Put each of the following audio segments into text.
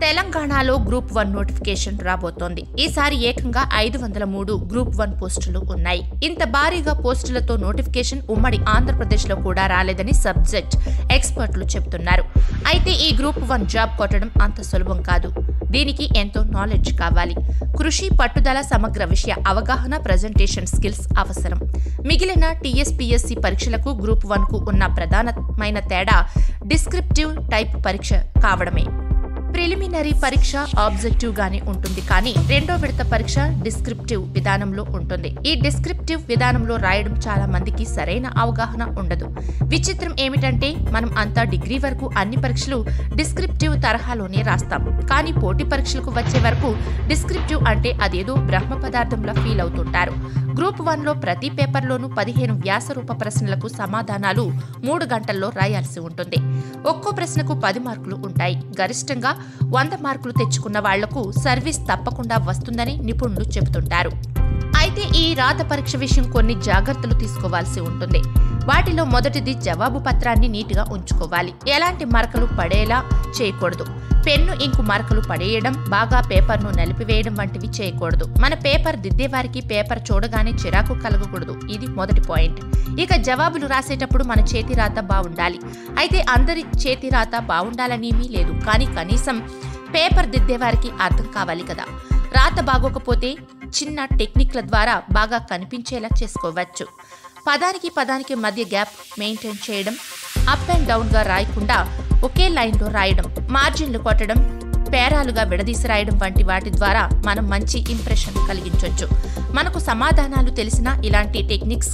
తెలంగాణలో group one notification రాబోతోంది ఈసారి ఏకంగా ఐదు వందల మూడు గ్రూప్ వన్ పోస్టులు ఉన్నాయి ఇంత భారీగా పోస్టులతో నోటిఫికేషన్ ఉమ్మడి ఆంధ్రప్రదేశ్లో కూడా రాలేదని సబ్జెక్ట్ ఎక్స్పర్ట్లు చెబుతున్నారు అయితే ఈ గ్రూప్ వన్ జాబ్ కొట్టడం అంత సులభం కాదు దీనికి ఎంతో నాలెడ్జ్ కావాలి కృషి పట్టుదల సమగ్ర విషయ అవగాహన ప్రజెంటేషన్ స్కిల్స్ అవసరం మిగిలిన టీఎస్పీఎస్సీ పరీక్షలకు గ్రూప్ వన్ కు ఉన్న ప్రధానమైన తేడా డిస్క్రిప్టివ్ టైప్ పరీక్ష కావడమే ప్రిలిమినరీ పరీక్ష ఆబ్జెక్టివ్ గానే ఉంటుంది కానీ రెండో విడత పరీక్ష డిస్క్రిప్టివ్ విధానంలో ఉంటుంది ఈ డిస్క్రిప్టివ్ విధానంలో రాయడం చాలా మందికి సరైన అవగాహన ఉండదు విచిత్రం ఏమిటంటే మనం అంతా డిగ్రీ వరకు అన్ని పరీక్షలు డిస్క్రిప్టివ్ తరహాలోనే రాస్తాం కానీ పోటీ పరీక్షలకు వచ్చే వరకు డిస్క్రిప్టివ్ అంటే అదేదో బ్రహ్మ పదార్థంలా ఫీల్ అవుతుంటారు గ్రూప్ వన్ లో ప్రతి పేపర్లోనూ పదిహేను వ్యాస రూప ప్రశ్నలకు సమాధానాలు మూడు గంటల్లో రాయాల్సి ఉంటుంది ఒక్కో ప్రశ్నకు పది మార్కులు ఉంటాయి గరిష్టంగా వంద మార్కులు తెచ్చుకున్న వాళ్లకు సర్వీస్ తప్పకుండా వస్తుందని నిపుణులు చెబుతుంటారు అయితే ఈ రాత పరీక్ష విషయం కొన్ని జాగ్రత్తలు తీసుకోవాల్సి ఉంటుంది వాటిలో మొదటిది జవాబు పత్రాన్ని నీటిగా ఉంచుకోవాలి ఎలాంటి మరకలు పడేలా చేయకూడదు పెన్ను ఇంకు మరకలు పడేయడం బాగా పేపర్ను నలిపివేయడం వంటివి చేయకూడదు మన పేపర్ దిద్దేవారికి పేపర్ చూడగానే చిరాకు కలగకూడదు ఇది మొదటి పాయింట్ ఇక జవాబులు రాసేటప్పుడు మన చేతి రాత బాగుండాలి అయితే అందరి చేతి రాత బాగుండాలనేమీ లేదు కానీ కనీసం పేపర్ దిద్దేవారికి అర్థం కావాలి కదా రాత బాగోకపోతే చిన్న టెక్నిక్ల ద్వారా బాగా కనిపించేలా చేసుకోవచ్చు పదానికి పదానికి మధ్య గ్యాప్ మెయింటైన్ చేయడం అప్ అండ్ డౌన్గా రాయకుండా ఒకే లైన్లో రాయడం మార్జిన్లు కొట్టడం పేరాలుగా విడదీసి రాయడం వంటి వాటి ద్వారా మనం మంచి ఇంప్రెషన్ కలిగించవచ్చు మనకు సమాధానాలు తెలిసినా ఇలాంటి టెక్నిక్స్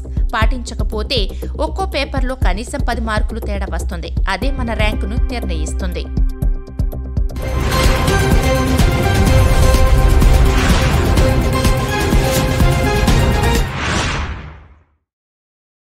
పాటించకపోతే ఒక్కో పేపర్లో కనీసం పది మార్కులు తేడా వస్తుంది అదే మన ర్యాంకును నిర్ణయిస్తుంది